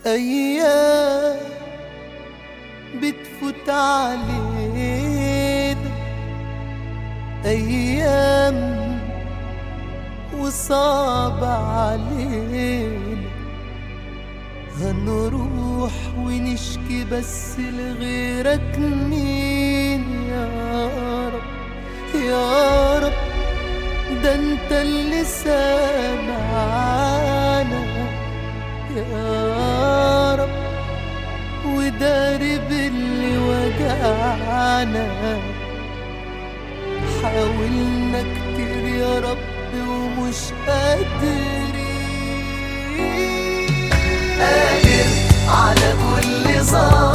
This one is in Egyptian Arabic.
أيام بتفوت علينا أيام وصعب علينا هنروح ونشكي بس لغيرك مين يا رب يا رب ده انت اللي سامعانا يا رب وداري باللي وجعنا حاولنا كتير يا رب ومش قادرين قادر على كل ظالم